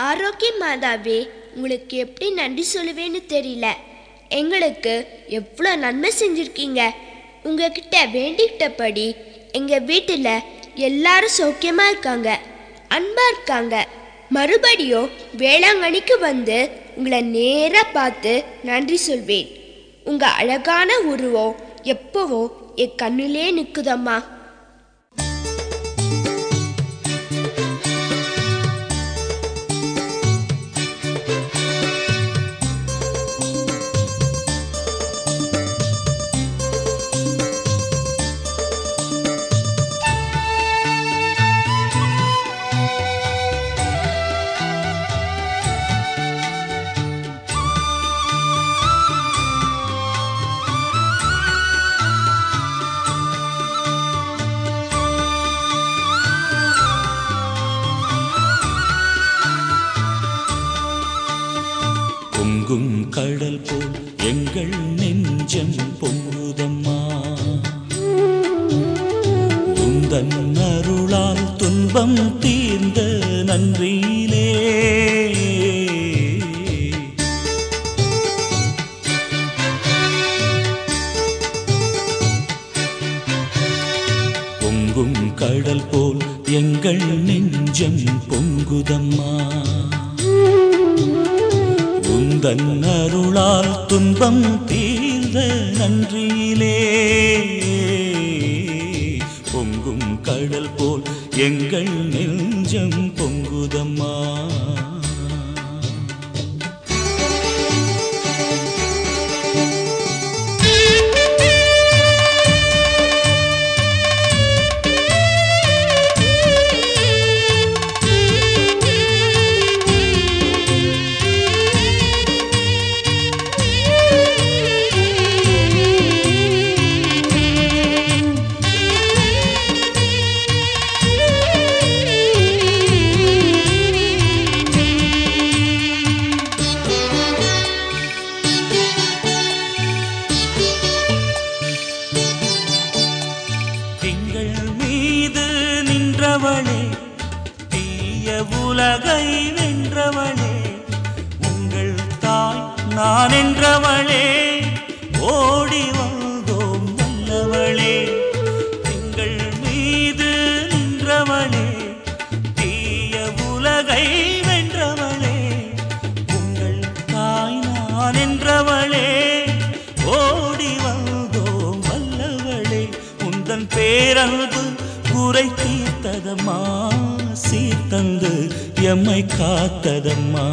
ஆரோக்கிய மாதாவே உங்களுக்கு எப்படி நன்றி சொல்லுவேன்னு தெரியல எங்களுக்கு எவ்வளோ நன்மை செஞ்சுருக்கீங்க உங்ககிட்ட வேண்டிக்கிட்டபடி எங்கள் வீட்டில் எல்லாரும் சௌக்கியமாக இருக்காங்க அன்பாக இருக்காங்க மறுபடியும் வேளாங்கண்ணிக்கு வந்து உங்களை நேராக பார்த்து நன்றி சொல்வேன் உங்கள் அழகான உருவம் எப்பவும் என் கண்ணிலே நிற்குதம்மா பொங்கும் கடல் போல் எங்கள் நெஞ்சம் பொங்குதம்மா உந்தன் அருளால் துன்பம் தீர்ந்த நன்றியிலே பொங்கும் கடல் போல் எங்கள் நெஞ்சம் பொங்குதம்மா உந்தன் அருளால் துன்பம் தீர்ந்த நன்றியிலே பொங்கும் கடல் போல் எங்கள் நெஞ்சம் பொங்குதம்மா திங்கள் மீது நின்றவளே தீய உலகை வென்றவளே உங்கள் தாய் நான் என்றவளே ஓடி வந்தோம் நல்லவளே திங்கள் மீது நின்றவளே தீய உலகை வென்றவளே உங்கள் தாய் நான் என்றவளே ஓடி வந்தோம் வல்லவளே உந்தன் பேரன்பு குறை தீர்த்ததம்மா சீர்தந்து எம்மை காத்ததம்மா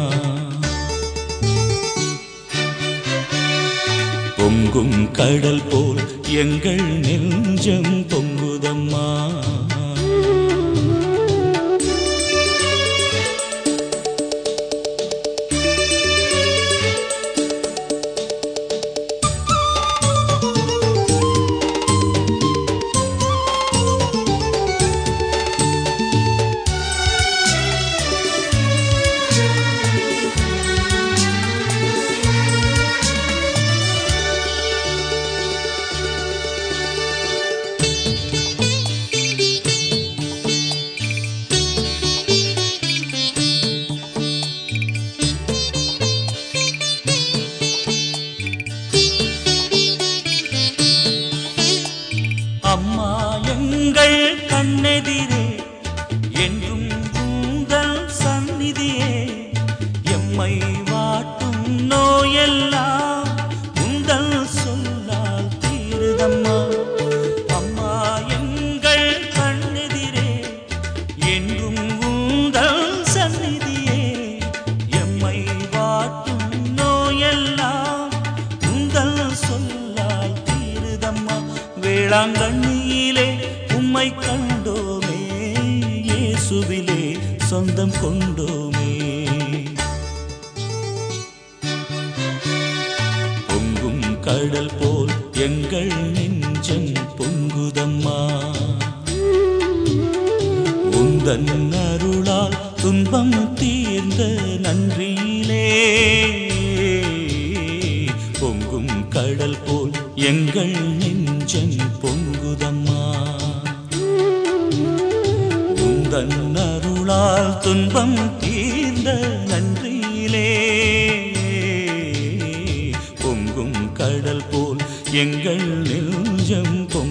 பொங்கும் கடல் போல் எங்கள் நெஞ்சம் பொங்குதம்மா அம்மா எங்கள் கண்ணெதிரே என்றும் உங்கள் சந்நிதியே எம்மை வாட்டும் நோயெல்லாம் உங்கள் சொல்லால் தீருதம்மா அம்மா எங்கள் கண்ணெதிரே என்றும் உங்கள் சந்நிதியே எம்மை வாட்டும் நோயெல்லாம் உங்கள் சொல்லால் தீருதம்மா வேளாங்கண்ணியிலே உம்மை கண்டோமே இயேசுவிலே சொந்தம் கொண்டோமே பொங்கும் கடல் போல் எங்கள் நெஞ்சம் பொங்குதம்மா உந்தன் அருளால் துன்பம் தீர்ந்த நன்றியிலே பொங்கும் கடல் போல் எங்கள் நெஞ்சம் பொங்குதம்மா உந்தன் அருளால் துன்பம் தீர்ந்த தீர்ந்த நன்றியிலே பொங்கும் கடல் போல் எங்கள் நெஞ்சம் பொங்கு